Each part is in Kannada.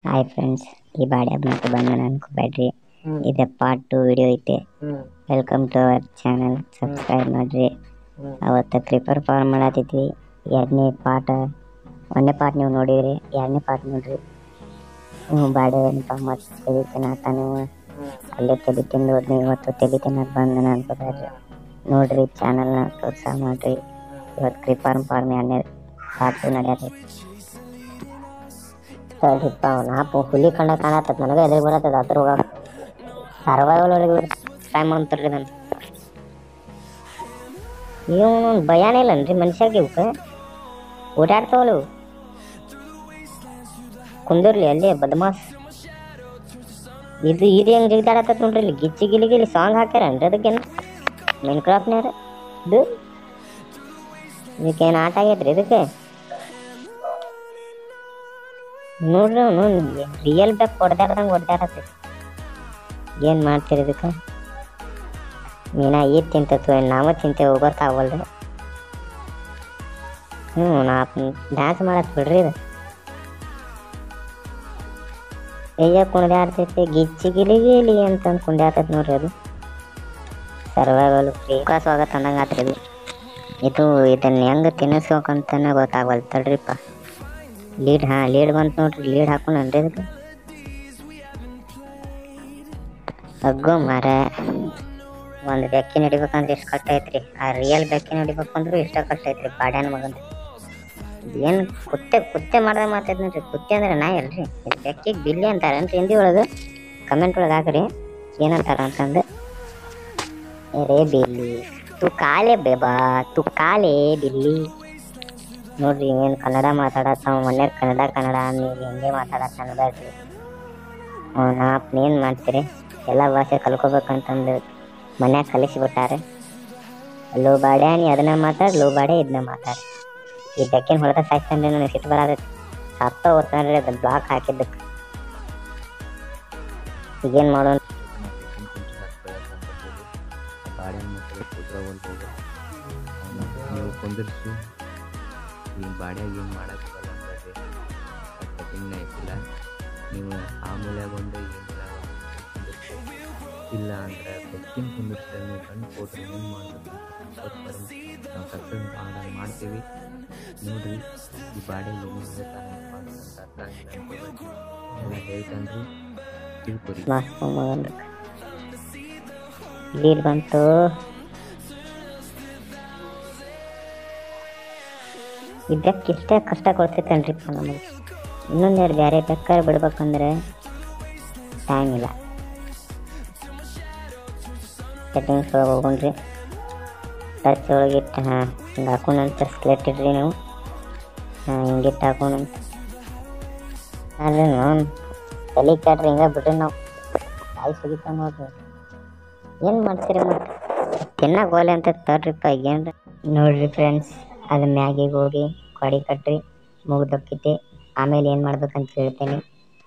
ಹಾಯ್ ಫ್ರೆಂಡ್ಸ್ ಈ ಬಾಡಿ ಹಬ್ಬಕ್ಕೆ ಬಂದ ಅನ್ಕೋಬೇಡ್ರಿ ಇದೆ ಪಾರ್ಟ್ ಟು ವಿಡಿಯೋ ಐತೆ welcome to our channel subscribe ಮಾಡ್ರಿ ಅವತ್ತು ಕ್ರಿಪರ್ ಫಾರ್ಮ್ ಮಾಡತ್ತಿದ್ವಿ ಎರಡನೇ ಪಾರ್ಟ್ ಒಂದನೇ ಪಾರ್ಟ್ ನೀವು ನೋಡಿದ್ರಿ ಎರಡನೇ ಪಾರ್ಟ್ ನೋಡ್ರಿ ಹ್ಞೂ ಬಾಡಿ ಅಂತ ಮತ್ತೆ ತಲೆ ತಿನ್ನತ್ತ ನೀವು ಅಲ್ಲೇ ತಲೆ ತಿಂದು ಹೋದ್ನಿ ಇವತ್ತು ತಲೆ ತಿನ್ನಕ್ಕೆ ಬಂದನ ಅನ್ಕೋಬೇಡ್ರಿ ನೋಡ್ರಿ ಚಾನಲ್ನ ಪ್ರೋತ್ಸಾಹ ಮಾಡ್ರಿ ಇವತ್ತು ಕ್ರಿಪರ್ ಫಾರ್ಮ್ ಎರಡನೇ ಪಾರ್ಟ್ ಟು ನಡೆಯತ್ತೈತಿ ಸರಿಪ್ಪ ನಾಪು ಹುಲಿ ಕಂಡ ಕಾಣತ್ತದ ನನಗೆ ಎದುರು ಬರತ್ತದ ಅದ್ರ ಹೋಗ ಸರ್ವೈವಲ್ ಒಳಗೆ ಟ್ರೈ ಮಾಡ್ತಾರ್ರಿ ನಾನು ಇವನು ಭಯಾನೇ ಇಲ್ಲನ್ರಿ ಮನುಷ್ಯಗೆ ಇವಕ್ಕೆ ಓಡಾಡ್ತಾವಲ್ಲ ಇವು ಕುಂದಿರ್ಲಿ ಅಲ್ಲೇ ಬದಮಾಸ್ ಇದು ಇದು ಹೆಂಗೆ ಜಿಗ್ದಾಡತ್ತ ನೋಡ್ರಿ ಇಲ್ಲಿ ಗಿಚ್ಚಿ ಗಿಲಿ ಗಿಲಿ ಸಾಂಗ್ ಹಾಕ್ಯಾರನ್ರಿ ಅದಕ್ಕೇನು ಮೈನ್ ಕ್ರಾಫ್ಟ್ನ್ಯಾರ ಇದು ಇದಕ್ಕೇನು ಆಟ ಆಗೈತ್ರಿ ಇದಕ್ಕೆ ನೋಡ್ರಿ ಅವನು ರಿಯಲ್ ಬ್ಯಾಕ್ ಹೊಡೆದಾಡ್ದಂಗೆ ಹೊಡೆದಾಡತ್ತೈತಿ ಏನು ಮಾಡ್ತೀರಿ ಇದಕ್ಕೆ ಮೀನಾ ಈದ್ ತಿಂತತ್ತು ನಾವ ತಿಂತೇವೆ ಗೊತ್ತಾಗವಲ್ರಿ ಹ್ಞೂ ನಾ ಡ್ಯಾನ್ಸ್ ಮಾಡತ್ ಬಿಡ್ರಿ ಇದು ಎಯ್ಯ ಕುಣಿದಾಡ್ತೈತಿ ಗಿಚ್ಚಿ ಗಿಲಿ ಗಿಲಿ ಅಂತಂದು ಕುಣಿದಾಡ್ತೈತಿ ನೋಡ್ರಿ ಅದು ಸರ್ವೈವಲ್ ಫ್ರೀ ಕ್ಲಾಸ್ ಹೋಗತ್ತೆ ಅಂದಂಗೆ ಆತ್ರಿ ಇದು ಇದು ಇದನ್ನ ಹೆಂಗೆ ತಿನ್ನಿಸ್ಬೇಕಂತನೇ ಗೊತ್ತಾಗವಲ್ ತಡ್ರಿಪ್ಪ ಲೀಡ್ ಹಾಂ ಲೀಡ್ ಬಂತು ನೋಡ್ರಿ ಲೀಡ್ ಹಾಕೊಂಡ್ರಿ ಇದಕ್ಕೆ ಅಗ್ಗೋ ಮಾರ ಒಂದು ಬೆಕ್ಕಿ ನಡಿಬೇಕಂದ್ರೆ ಎಷ್ಟು ಕಷ್ಟ ಐತ್ರಿ ಆ ರಿಯಲ್ ಬೆಕ್ಕಿ ನಡಿಬೇಕು ಅಂದ್ರೂ ಇಷ್ಟ ಕಷ್ಟ ಐತ್ರಿ ಬಾಡ್ಯಾನ ಮಗಂದು ಏನು ಕುತ್ತೆ ಕುತ್ತೆ ಮಾಡ್ದೆ ಮಾತಾಡ್ ನೋಡ್ರಿ ಕುತ್ತೆ ಅಂದ್ರೆ ನಾಯಿ ಅಲ್ರಿ ಇದು ಬೆಕ್ಕಿಗೆ ಬಿಲ್ಲಿ ಅಂತಾರೇನ್ರಿ ಹಿಂದಿ ಒಳಗೆ ಕಮೆಂಟ್ ಒಳಗೆ ಹಾಕ್ರಿ ಏನಂತಾರ ಅಂತಂದು ಏ ರೇ ಬಿಲ್ಲಿ ತು ಕಾಲೆ ಬೇಬಾ ತು ಕಾಲೆ ಬಿಲ್ಲಿ ನೋಡ್ರಿ ಏನು ಕನ್ನಡ ಮಾತಾಡತ್ತಾವ ಮನ್ಯಾಗ ಕನ್ನಡ ಕನ್ನಡ ನೀವು ಹಿಂಗೆ ಮಾತಾಡತ್ತ ಅನ್ಬೇಡ್ರಿ ನಾಪ್ ಏನು ಮಾಡ್ತೀರಿ ಎಲ್ಲ ಭಾಷೆ ಕಲ್ಕೋಬೇಕಂತಂದು ಮನ್ಯಾಗ ಕಲಿಸಿಬಿಟ್ಟಾರೆ ಲೋ ಬಾಡ್ಯಾ ನೀ ಅದನ್ನ ಮಾತಾಡ್ ಲೋ ಬಾಡ್ಯಾ ಇದನ್ನ ಮಾತಾಡ್ ಈ ಬೆಕ್ಕಿನ ಹೊಡೆದ ಸಾಯ್ತಾನ್ರಿ ನನಗೆ ಸಿಟ್ಟು ಬರತೈತಿ ಸತ್ತ ಹೋಗ್ತಾನ್ರಿ ಅದು ಬ್ಲಾಕ್ ಹಾಕಿದ್ದಕ್ಕೆ ಈಗೇನು ಮಾಡೋಣ ಬಾಡಿನ ಮಕ್ಕಳು ಕೂತ್ಕೊಂಡು ನೀವು ಕುಂದಿರ್ಸಿ ಈ ಬಾಡ್ಯಾಗ ಏನು ಮಾಡಕ್ಕೆ ಬರಲ್ಲ ಅಂದ್ರಿ ಕಟಿಂಗ್ನ ಐತಿಲ್ಲ ನೀವು ಆ ಮೂಲ್ಯಾಗ ಒಂದು ಈ ಮೂಲ್ಯಾಗ ಒಂದು ಕುಂದಿರ್ಸಿ ಇಲ್ಲ ಅಂದ್ರೆ ಬೆಕ್ಕಿನ ಕುಂದಿರ್ಸಿ ನೀವು ಕಣ್ಣು ಕೊಟ್ರೆ ಏನು ಮಾಡಬೇಕು ಗೊತ್ತಾರೆ ನಾವು ಸಕ್ಸಸ್ ಮಾಡಿ ಮಾಡ್ತೀವಿ ನೋಡ್ರಿ ಈ ಬಾಡಿಗೆ ಏನು ಹೇಳ್ತಾನಪ್ಪ ಅಂತ ಅರ್ಥ ಆಗಿಲ್ಲ ಅನ್ಕೋಬೇಕು ಎಲ್ಲ ಹೇಳ್ತಾನ್ರಿ ತಿಳ್ಕೊರಿ ಮಸ್ತ್ ಮಗನ್ರಿ ಲೀಡ್ ಬಂತು ಈ ಬೆಕ್ಕ ಇಷ್ಟೇ ಕಷ್ಟ ಕೊಡ್ತೈತನ್ರಿಪ್ಪ ನಮಗೆ ಇನ್ನೊಂದೆರಡು ಬೇರೆ ಬೆಕ್ಕಾರೆ ಬಿಡ್ಬೇಕಂದ್ರೆ ಟೈಮ್ ಇಲ್ಲ ಸೆಟ್ಟಿಂಗ್ಸ್ ಒಳಗೆ ಹೋಗೋಣ್ರಿ ಟಚ್ ಒಳಗಿಟ್ಟು ಹಾಂ ಹಿಂಗೆ ಹಾಕೊಂಡಂತ ಸ್ಕೆಲೆಟ್ ಇಡ್ರಿ ನೀವು ಹಾಂ ಹಿಂಗಿಟ್ಟು ಹಾಕೊಂಡಂತ ಅಲ್ರಿ ನಾವು ತಲೆ ಕ್ಯಾಟ್ರಿ ಹಿಂಗೆ ಬಿಡ್ರಿ ನಾವು ಕಾಯಿ ಸುಗಿತಾವ ನೋಡ್ರಿ ಏನು ಮಾಡ್ತೀರಿ ಮತ್ತೆ ತಿನ್ನಕ್ಕೆ ಹೋಗ್ಲಿ ಅಂತ ತರ್ರಿಪ್ಪ ಏನ್ರಿ ನೋಡ್ರಿ ಫ್ರೆಂಡ್ಸ್ ಅದು ಮ್ಯಾಗಿಗೆ ಹೋಗಿ ಕೊಡಿ ಕಟ್ರಿ ಮುಗ್ದೊಕ್ಕಿತೆ ಆಮೇಲೆ ಏನು ಮಾಡ್ಬೇಕಂತ ಹೇಳ್ತೇನೆ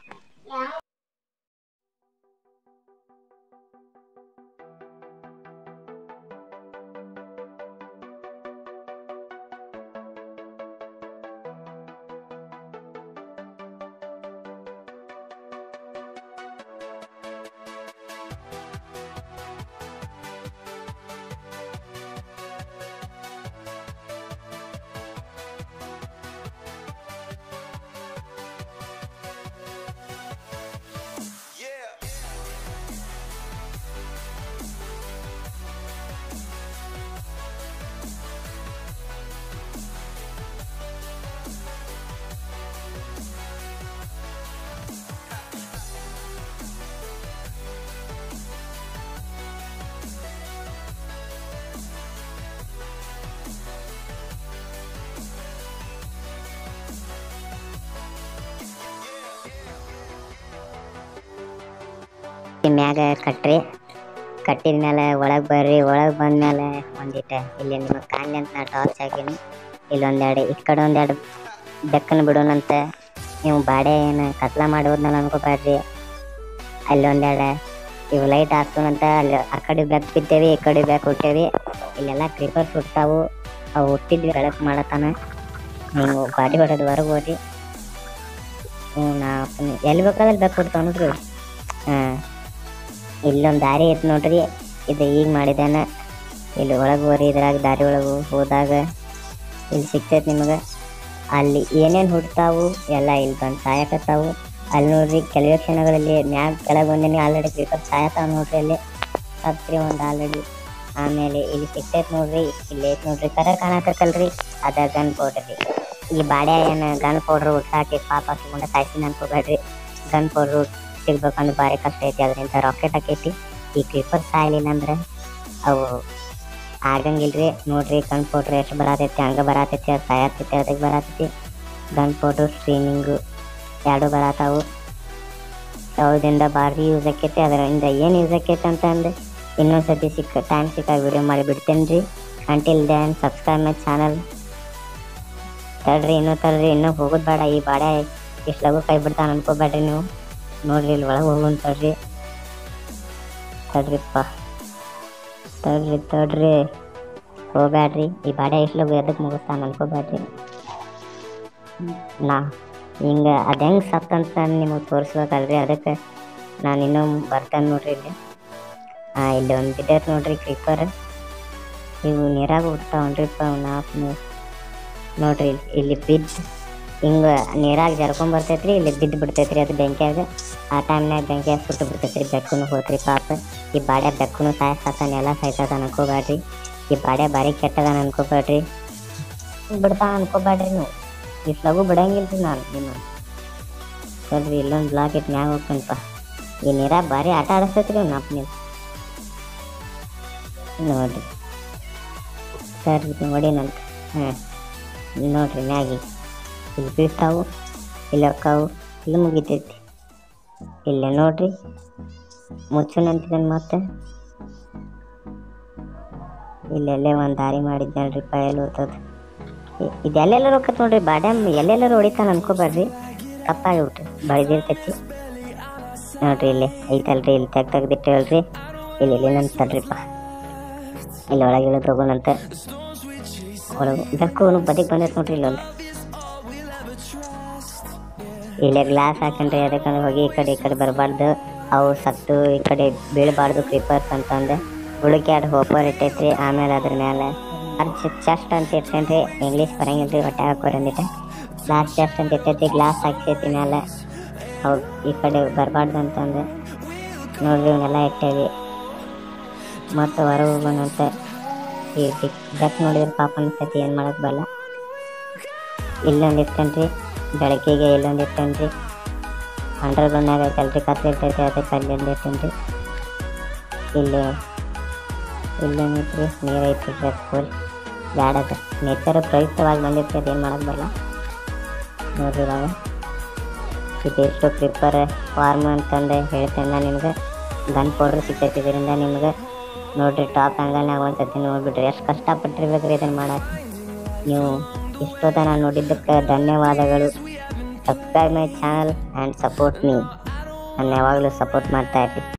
ಮ್ಯಾಗ ಕಟ್ರಿ ಕಟ್ಟಿದ ಮೇಲೆ ಒಳಗೆ ಬರ್ರಿ ಒಳಗೆ ಬಂದ್ಮೇಲೆ ಒಂದಿಟ ಇಲ್ಲಿ ನಿಮಗೆ ಕಾಣಲಿ ಅಂತ ನಾ ಟಾರ್ಚ್ ಹಾಕೀನಿ ಇಲ್ಲೊಂದೆರಡು ಈ ಕಡೆ ಒಂದೆರಡು ಬೆಕ್ಕನ್ನು ಬಿಡೋಣಂತ ನೀವು ಬಾಡೆ ಏನು ಕತ್ಲ ಮಾಡಿ ಹೋದ್ನಲ್ಲ ಅನ್ಕೋಬೇಡ್ರಿ ಅಲ್ಲೊಂದೆರಡು ಇವು ಲೈಟ್ ಹಾಕ್ಸೋಣಂತ ಅಲ್ಲಿ ಆ ಕಡೆ ಬೆಕ್ ಬಿದ್ದೇವಿ ಈ ಕಡೆ ಬೆಕ್ ಹುಟ್ಟೇವಿ ಇಲ್ಲೆಲ್ಲ ಕ್ರೀಪರ್ಸ್ ಹುಟ್ಟಾವು ಅವು ಹುಟ್ಟಿದ್ವಿ ಬೆಳಕು ಮಾಡತ್ತಾನ ನೀವು ಗಾಡಿ ಹೊಡೆದು ಹೊರಗೆ ಹೋಗಿ ಹ್ಞೂ ನಾ ಎಲ್ಲಿ ಬೇಕಾದ್ರೆ ಬೇಕು ಕೊಡ್ತಾವ ನೋಡ್ರಿ ಹಾಂ ಇಲ್ಲೊಂದು ದಾರಿ ಐತೆ ನೋಡ್ರಿ ಇದು ಈಗ ಮಾಡಿದಾನ ಇಲ್ಲಿ ಒಳಗೆ ಹೋರಿ ಇದ್ರಾಗ ದಾರಿ ಒಳಗೆ ಹೋದಾಗ ಇಲ್ಲಿ ಸಿಗ್ತೈತೆ ನಿಮಗೆ ಅಲ್ಲಿ ಏನೇನು ಹುಡ್ತಾವು ಎಲ್ಲ ಇಲ್ಲಿ ಬಂದು ಸಾಯಕತ್ತಾವು ಅಲ್ಲಿ ನೋಡ್ರಿ ಕೆಲವೇ ಕ್ಷಣಗಳಲ್ಲಿ ಮ್ಯಾಗ ಕೆಳಗೆ ಬಂದಿನಿ ಆಲ್ರೆಡಿ ಕ್ರಿಕೆಟ್ ಸಾಯತಾವ ನೋಡ್ರಿ ಅಲ್ಲಿ ಹತ್ರಿ ಒಂದು ಆಲ್ರೆಡಿ ಆಮೇಲೆ ಇಲ್ಲಿ ಸಿಗ್ತೈತೆ ನೋಡ್ರಿ ಇಲ್ಲಿ ಐತೆ ನೋಡ್ರಿ ಕಲರ್ ಕಾಣಕತ್ತಲ್ರಿ ಅದ ಗನ್ ಪೌಡರ್ ರೀ ಈ ಬಾಡ್ಯ ಏನು ಗನ್ ಪೌಡ್ರ್ ಹುಟ್ಟಾಕಿ ಪಾಪ ಸುಮ್ಮನೆ ಸಾಯ್ಸಿ ಅನ್ಕೋಬೇಡ್ರಿ ಗನ್ ಪೌಡ್ರ್ ಸಿಗ್ಬೇಕಂದ್ರೆ ಭಾರಿ ಕಷ್ಟ ಐತಿ ಅದರಿಂದ ರಾಕೆಟ್ ಹಾಕೈತಿ ಈ ಕ್ರೀಪರ್ ಸಾಯಲಿಲ್ಲ ಅಂದ್ರೆ ಅವು ಆಗಂಗಿಲ್ರಿ ನೋಡ್ರಿ ಗನ್ ಪೌಡ್ರ್ ಎಷ್ಟು ಬರತೈತಿ ಹಂಗೆ ಬರತೈತಿ ಅದು ಸಾಯತೈತಿ ಅದಕ್ಕೆ ಬರತೈತಿ ಗನ್ ಪೌಡ್ರ್ ಸ್ಟ್ರೀಮಿಂಗು ಎರಡು ಬರತಾವು ಯಾವುದರಿಂದ ಭಾರಿ ಯೂಸ್ ಆಕೈತಿ ಅದರಿಂದ ಏನು ಯೂಸ್ ಆಕೈತಿ ಅಂತ ಅಂದ್ರೆ ಇನ್ನೊಂದು ಸತಿ ಸಿಕ್ಕ ಟೈಮ್ ಸಿಕ್ಕಾಗ ವಿಡಿಯೋ ಮಾಡಿ ಬಿಡ್ತೇನೆ ರೀ until then subscribe my channel ತಡ್ರಿ ಇನ್ನೂ ತಡ್ರಿ ಇನ್ನೂ ಹೋಗೋದು ಬೇಡ ಈ ಬಾಡೆ ಇಷ್ಟು ಲಗು ಕೈ ಬಿಡ್ತಾನೆ ಅನ್ಕೋಬೇಡ್ರಿ ನೀವು ನೋಡ್ರಿ ಇಲ್ಲಿ ಒಳಗೆ ಹೋಗೋಣ ತಡ್ರಿ ತಡ್ರಿಪ್ಪ ತಡ್ರಿ ತಡ್ರಿ ಹೋಗ್ಬ್ಯಾಡ್ರಿ ಈ ಬಾಡೆ ಇಷ್ಟು ಲಗು ಎದಕ್ಕೆ ಮುಗಿಸ್ತಾನೆ ಅನ್ಕೋಬೇಡ್ರಿ ನಾ ಹಿಂಗೆ ಅದು ಹೆಂಗೆ ಸತ್ತಂತ ನಿಮಗೆ ತೋರಿಸ್ಬೇಕಲ್ರಿ ಅದಕ್ಕೆ ನಾನು ಇನ್ನೂ ಬರ್ತೇನೆ ನೋಡ್ರಿ ಇಲ್ಲಿ ಹಾಂ ಇಲ್ಲಿ ಒಂದು ಬಿದ್ದೈತೆ ನೋಡ್ರಿ ಕ್ರಿಪ್ಪರ್ ಇವು ನೀರಾಗ ಹುಡ್ತಾವನ್ರಿಪ್ಪ ನಾಲ್ಕು ಮೂರು ನೋಡ್ರಿ ಇಲ್ಲಿ ಇಲ್ಲಿ ಬಿದ್ದು ಹಿಂಗೆ ನೀರಾಗ ಜರ್ಕೊಂಡ್ ಬರ್ತೈತ್ರಿ ಇಲ್ಲಿ ಬಿದ್ದು ಬಿಡ್ತೈತ್ರಿ ಅದು ಬೆಂಕಿಯಾಗ ಆ ಟೈಮ್ನಾಗ ಬೆಂಕಿಯಾಗ ಸುಟ್ಟು ಬಿಡ್ತೈತ್ರಿ ಬೆಕ್ಕನು ಹೋತ್ರಿ ಪಾಪ ಈ ಬಾಡೆ ಬೆಕ್ಕನು ಸಾಯಿಸ್ತಾನ ಎಲ್ಲ ಸಾಯ್ತಾನ ಅನ್ಕೋಬೇಡ್ರಿ ಈ ಬಾಡೆ ಭಾರಿ ಕೆಟ್ಟದಾನ ಅನ್ಕೋಬೇಡ್ರಿ ಬಿಡ್ತಾನ ಅನ್ಕೋಬೇಡ್ರಿ ನೀವು ಇಷ್ಟು ಲಗು ಬಿಡಂಗಿಲ್ರಿ ನಾನು ನಿಮ್ಮ ಸರಿ ಇಲ್ಲೊಂದು ಬ್ಲಾಕ್ ಇಟ್ಟು ಮ್ಯಾಗ ಹೋಗ್ತೇನಪ್ಪ ಈ ನೀರಾಗ ಭಾರಿ ಆಟ ಆಡಿಸ್ತೈತ್ರಿ ಅವ್ನು ಅಪ್ಪ ನೀವು ನೋಡ್ರಿ ಸರಿ ನೋಡಿನಂತ ಹಾಂ ನೋಡ್ರಿ ಮ್ಯಾಗಿ ಇಲ್ಲಿ ಬೀಳ್ತಾವು ಇಲ್ಲಿ ಹೊಕ್ಕಾವು ಇಲ್ಲಿ ಮುಗಿತೈತಿ ಇಲ್ಲೇ ನೋಡ್ರಿ ಮುಚ್ಚುನಂತಿದ್ದಾನೆ ಮತ್ತೆ ಇಲ್ಲೆಲ್ಲೇ ಒಂದು ದಾರಿ ಮಾಡಿದ್ದಾಳ್ರಿ ಎಲ್ಲಿ ಹೋಗ್ತದ ಇದೆಲ್ಲೆಲ್ಲರೂ ಹೋಗತ್ ನೋಡ್ರಿ ಬಾಡ್ಯಾಮ್ ಎಲ್ಲೆಲ್ಲರೂ ಹೊಡಿತಾನ ಅನ್ಕೋಬೇಡ್ರಿ ತಪ್ಪಾಗಿ ಬಿಟ್ರಿ ಬಳಿದಿರ್ತೈತಿ ನೋಡ್ರಿ ಇಲ್ಲಿ ಐತಲ್ರಿ ಇಲ್ಲಿ ತೆಗ್ ತೆಗ್ದಿಟ್ಟೇಳ್ರಿ ಇಲ್ಲಿ ಇಲ್ಲಿ ನಂತ ತಡ್ರಿಪ್ಪ ಇಲ್ಲಿ ಒಳಗೆ ಇಳಿದು ಹೋಗೋಣಂತೆ ಒಳಗೆ ಬೆಕ್ಕು ಬದಿಗೆ ಬಂದೈತೆ ನೋಡ್ರಿ ಇಲ್ಲೊಂದು ಇಲ್ಲೇ ಗ್ಲಾಸ್ ಹಾಕೊಂಡ್ರಿ ಅದಕ್ಕಂದ್ರೆ ಹೋಗಿ ಈ ಕಡೆ ಈ ಕಡೆ ಬರಬಾರ್ದು ಅವು ಸತ್ತು ಈ ಕಡೆ ಬೀಳಬಾರ್ದು ಕ್ರೀಪರ್ಸ್ ಅಂತಂದೆ ಹುಡುಕ್ಯಾಡ್ ಹೋಪರ್ ಇಟ್ಟೈತ್ರಿ ಆಮೇಲೆ ಅದ್ರ ಮೇಲೆ ಅರ್ಚ್ ಚೆಸ್ಟ್ ಅಂತ ಇಟ್ಕೊಂಡ್ರಿ ಇಂಗ್ಲೀಷ್ ಬರಂಗಿಲ್ರಿ ಹೊಟ್ಟೆ ಹಾಕೋರ್ ಅಂದಿಟ್ಟು ಗ್ಲಾಸ್ ಚೆಸ್ಟ್ ಅಂತ ಇಟ್ಟೈತಿ ಗ್ಲಾಸ್ ಹಾಕ್ಸೈತಿ ಮೇಲೆ ಅವು ಈ ಕಡೆ ಬರಬಾರ್ದು ಅಂತಂದೆ ನೋಡ್ರಿ ಇವನ್ನೆಲ್ಲ ಇಟ್ಟೇವಿ ಮತ್ತು ಹೊರಗೆ ಹೋಗೋಣಂತೆ ಈ ಬೆಕ್ ನೋಡಿದ್ರೆ ಪಾಪ ಅನ್ಸತಿ ಏನು ಮಾಡಕ್ ಬರಲ್ಲ ಇಲ್ಲೊಂದು ಇಟ್ಕೊಂಡ್ರಿ ಬೆಳಕಿಗೆ ಇಲ್ಲೊಂದು ಇಟ್ಕೊಂಡ್ರಿ ಅಂಡರ್ ಗ್ರೌಂಡ್ನಾಗ ಐತಲ್ರಿ ಕತ್ತಿ ಇರ್ತೈತಿ ಅದಕ್ಕೆ ಅಲ್ಲಿಂದ ಇಟ್ಟೇನ್ರಿ ಇಲ್ಲಿ ಇಲ್ಲೇನೈತ್ರಿ ನೀರು ಐತಿ ಫುಲ್ ಬ್ಯಾಡದ ನೇಚರ್ ಪ್ರಯುಕ್ತವಾಗಿ ಬಂದಿತ್ತು ಅದೇನು ಮಾಡಕ್ ಬರಲ್ಲ ನೋಡ್ರಿ ಇವಾಗ ಇದೆಷ್ಟು ಪ್ರಿಪರ್ ಫಾರ್ಮ್ ಅಂತಂದು ಹೇಳ್ತೇನೆ ನಾನು ನಿಮ್ಗೆ ಗನ್ ಪೌಡ್ರ್ ಸಿಗ್ತೈತಿ ಇದರಿಂದ ನಿಮ್ಗೆ ನೋಡ್ರಿ ಟಾಪ್ ಆ್ಯಂಗಲ್ನಾಗ ಒಂದು ಸತಿ ನೋಡ್ಬಿಟ್ರಿ ಎಷ್ಟು ಕಷ್ಟಪಟ್ಟಿರ್ಬೇಕ್ರಿ ಇದನ್ನು ಮಾಡಕ್ಕೆ ನೀವು ಇಷ್ಟೊತ್ತನ ನೋಡಿದ್ದಕ್ಕೆ ಧನ್ಯವಾದಗಳು subscribe my channel and support me ನಾನು ಯಾವಾಗಲೂ ಸಪೋರ್ಟ್ ಮಾಡ್ತಾ ಇರ್ತೀನಿ